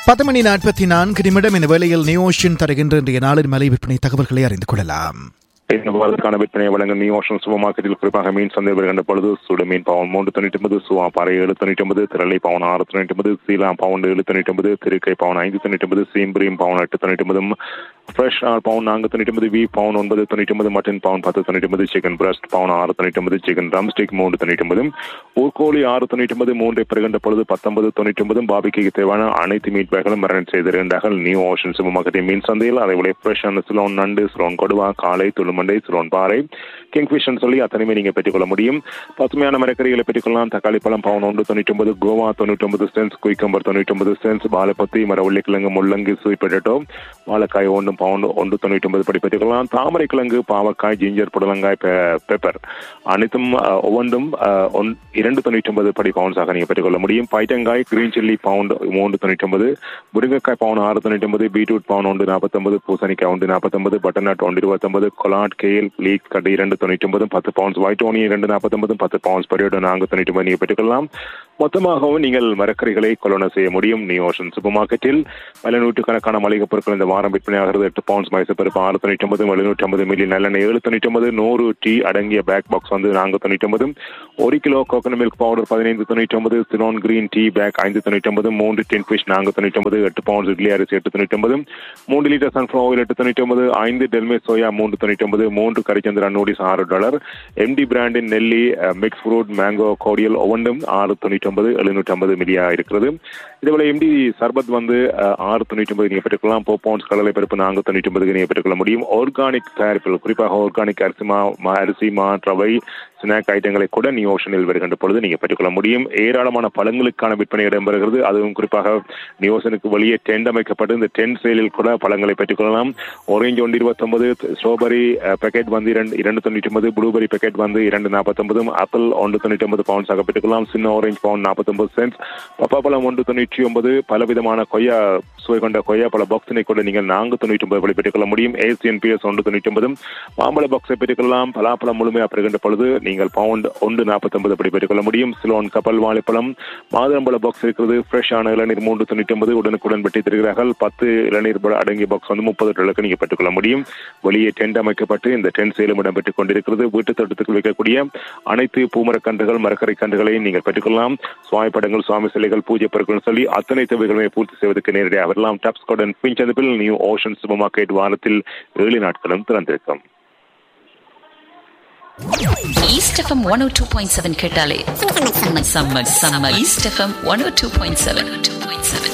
பத்து மணி நாற்பத்தி நான்கு நிமிடம் இந்த வேளையில் நியோஷன் தருகின்ற இன்றைய நாளின் மலை விற்பனை தகவல்களை அறிந்து கொள்ளலாம் இந்த வாரத்துக்கான விற்பனை வழங்கும் நியூ ஓஷன் சூப்பர் மார்க்கெட்டில் குறிப்பாக மீன் சந்தை வருகின்ற பொழுது சுடு மீன் பவுன் மூன்று தொண்ணூற்றி ஒன்பது சுவா பாறை ஏழு தொண்ணூற்றி ஒன்பது திரளை பவுன் ஆறு தொண்ணூற்றி ஒன்பது சீலா பவுன் ஏழு தொண்ணூற்றி ஒன்பது திருக்கை பவுன் ஐந்து தொண்ணூற்றி ஒன்பது சீம்பரியும் பவுன் எட்டு தொண்ணூற்றி ஒன்பது ஃப்ரெஷ் ஆர் பவுன் நான்கு தொண்ணூற்றி ஒன்பது வி பவுன் ஒன்பது தொண்ணூற்றி ஒன்பது மட்டன் பவுன் பத்து தொண்ணூற்றி ஒன்பது சிக்கன் பிரஸ்ட் பவுன் ஆறு தொண்ணூற்றி ஒன்பது சிக்கன் ரம் ஸ்டிக் மூன்று தொண்ணூற்றி ஒன்பது ஊர்கோழி ஆறு தொண்ணூற்றி ஒன்பது மூன்றை பெறுகின்ற பொழுது பத்தொன்பது தொண்ணூற்றி ஒன்பது பாபிக்கு தேவையான அனைத்து மீட் பேக்களும் மரணம் செய்திருந்தார்கள் நியூ ஓஷன் சூப்பர் மார்க்கெட்டின் மீன் சந்தையில் அதை விட ஃப்ரெஷ்ஷான சிலோன் நண்டு சிலோன் கொடுவா காலை துளுமண்டை சிலோன் பாறை கிங்ஃபிஷன் சொல்லி அத்தனையுமே நீங்க பெற்றுக்கொள்ள முடியும் பசுமையான மரக்கறிகளை பெற்றுக்கொள்ளலாம் தக்காளி பழம் பவுன் ஒன்று தொண்ணூற்றி ஒன்பது கோவா தொண்ணூற்றி ஒன்பது சென்ஸ் குயிக்கம்பர் தொண்ணூற்றி ஒன்பது சென்ஸ் பாலப்பத்தி மர உருளைக்கிழங்கு முள்ளங்கி சூய் பொட்டேட்டோ வாழைக்காய் ஒன்று பவுன் ஒன்று தொண்ணூற்றி ஒன்பது படி பெற்றுக்கொள்ளலாம் தாமரை கிழங்கு பாவக்காய் ஜிஞ்சர் புடலங்காய் பெப்பர் அனைத்தும் அஹ், ஒவ்வொன்றும் அஹ், ஒன்- இரண்டு தொண்ணூற்றி ஒன்பது படி பவுன்ஸாக நீங்க பெற்றுக்கொள்ள முடியும் பைட்டங்காய் கிரீன் சில்லி பவுண்ட் மூன்று தொண்ணூற்றி ஒன்பது முருங்கைக்காய் பவுன் ஆறு தொண்ணூற்றி ஒன்பது பீட்ரூட் பவுன் ஒன்று நாற்பத்தொன்பது பூசணிக்காய் ஒன்று நாற்பத்தொன்பது பட்டர்நட் ஒன்று இருபத்தொன்பது கொலாட் கேல் லீக் கட்டு இரண்டு தொண்ணூற்றி ஒன்பது பத்து பவுன்ஸ் ஒயிட் ஓனியன் இரண்டு நாற்பத்தொன்பது பத்து பவுன்ஸ் பரியோடு நான்கு தொண்ணூற்றி ஒன்பது நீங்கள் பெற்றுக்கொள்ளலாம் மொத்தமாகவும் நீங்கள் மரக்கறிகளை கொள்ளன செய்ய முடியும் நியூ ஓஷன் சூப்பர் மார்க்கெட்டில் பல நூற்றுக்கணக்கான மளிகை பொருட்கள் இந்த வாரம் விற்பனையாகிறது எட்டு பவுன்ஸ் மைசூர் பருப்பு ஆறு தொண்ணூற்றி ஒன்பது எழுநூற்றி ஐம்பது மில்லி நல்லெண்ணெய் ஏழு தொண்ணூற்றி ஒன்பது நூறு டீ அடங்கிய பேக் பாக்ஸ் வந்து நான்கு தொண்ணூற்றி ஒன்பது ஒரு கிலோ கோகனட் மில்க் பவுடர் பதினைந்து தொண்ணூற்றி ஒன்பது சிலோன் கிரீன் டீ பேக் ஐந்து தொண்ணூற்றி ஒன்பது மூன்று டின் ஃபிஷ் நான்கு தொண்ணூற்றி ஒன்பது எட்டு பவுன்ஸ் இட்லி அரிசி எட்டு தொண்ணூற்றி ஒன்பது மூன்று லிட்டர் சன்ஃப்ளவர் ஆயில் எட்டு தொண்ணூற்றி ஒன்பது ஐந்து டெல்மே சோயா மூன்று தொண்ணூற்றி ஒன்பது மூன்று கரிச்சந்திரா நூடிஸ் ஆறு டாலர் எம்டி பிராண்டின் நெல்லி மிக்ஸ் ஃப்ரூட் மேங்கோ கோடியல் ஒவ்வொன்றும் ஆறு தொண்ணூற்றி ஒன்பது எழுநூற்றி ஐம்பது மில்லியா இருக்கிறது இதேபோல எம்டி சர்பத் வந்து அஹ், ஆறு தொண்ணூற்றி ஒன்பது நீங்கள் பெற்றுக்கலாம் போ பவுன்ஸ் கடலை பருப்பு நான்கு தொண்ணூற்றி ஒன்பதுக்கு நீங்கள் பெற்றுக்கொள்ள முடியும் ஆர்கானிக் தயாரிப்புகள் குறிப்பாக ஆர்கானிக் அரிசி மா மா- அரிசி மா ரவை ஸ்நாக் ஐட்டங்களை கூட நீ ஓஷனில் வருகின்ற பொழுது நீங்கள் பெற்றுக்கொள்ள முடியும் ஏராளமான பழங்களுக்கான விற்பனை இடம்பெறுகிறது அதுவும் குறிப்பாக நியோசனுக்கு வெளியே டென்ட் அமைக்கப்பட்டு இந்த டென்ட் சேலில் கூட பழங்களை பெற்றுக்கொள்ளலாம் ஆரஞ்சு ஒன்று இருபத்தொன்பது ஸ்ட்ராபெரி பேக்கெட் வந்து இரண்டு இரண்டு தொண்ணூற்றி ஒன்பது ப்ளூபெரி பேக்கெட் வந்து இரண்டு நாற்பத்தொன்பது ஆப்பிள் ஒன்று தொண்ணூற்றி ஒன்பது பவுன்ஸாக பெற்றுக்கொள்ளலாம் சின்ன ஆரஞ்சு பவுன் நாற்பத்தொன்பது சென்ஸ் பப்பாப்பழம் ஒன்று தொண்ணூற்றி ஒன்பது பலவிதமான கொய்யா சுவை கொண்ட கொய்யா பழ பாக்ஸினை கூட நீங்கள் நான்கு தொண்ணூற்றி ஒன்பது வழி பெற்றுக்கொள்ள முடியும் ஏசியன் பிஎஸ் ஒன்று தொண்ணூற்றி ஒன்பது மாம்பழ பாக்ஸை பெற்றுக்கொள்ளலாம் பலாப்பழம் முழுமையாக பெறுகின்ற பொழுது நீங்கள் பவுண்ட் ஒன்று நாற்பத்தொன்பது படி பெற்றுக்கொள்ள முடியும் சிலோன் கப்பல் வாழைப்பழம் மாதுளம்பழ பாக்ஸ் இருக்கிறது ஃப்ரெஷ்ஷான இளநீர் மூன்று தொண்ணூற்றி ஒன்பது உடனுக்குடன் பெட்டி தருகிறார்கள் பத்து இளநீர் பழ அடங்கிய பாக்ஸ் வந்து முப்பது டாலருக்கு நீங்கள் பெற்றுக்கொள்ள முடியும் வெளியே டென்ட் அமைக்கப்பட்டு இந்த டென்ட் சேலும் இடம்பெற்றுக் கொண்டிருக்கிறது வீட்டு தோட்டத்துக்கு வைக்கக்கூடிய அனைத்து பூமரக்கன்றுகள் மரக்கரை கன்றுகளையும் நீங்கள் பெற்றுக்கொள்ளலாம் சுவாமி படங்கள் சுவாமி சிலைகள் பூஜை பொருட்கள் சொல்லி அத்தனை தேவைகளுமே பூர்த்தி செய்வதற்கு நேரடியாக வரலாம் டாப்ஸ் கார்டன் பிஞ்சந்தபில் நியூ ஓஷன் சூப்பர் மார்க்கெட் வாரத்தில் ஏழு நாட்களும் திறந்திருக்கும் East FM one O two point seven கேட்டாலே செம்ம செம்ம East FM one O two point seven two point seven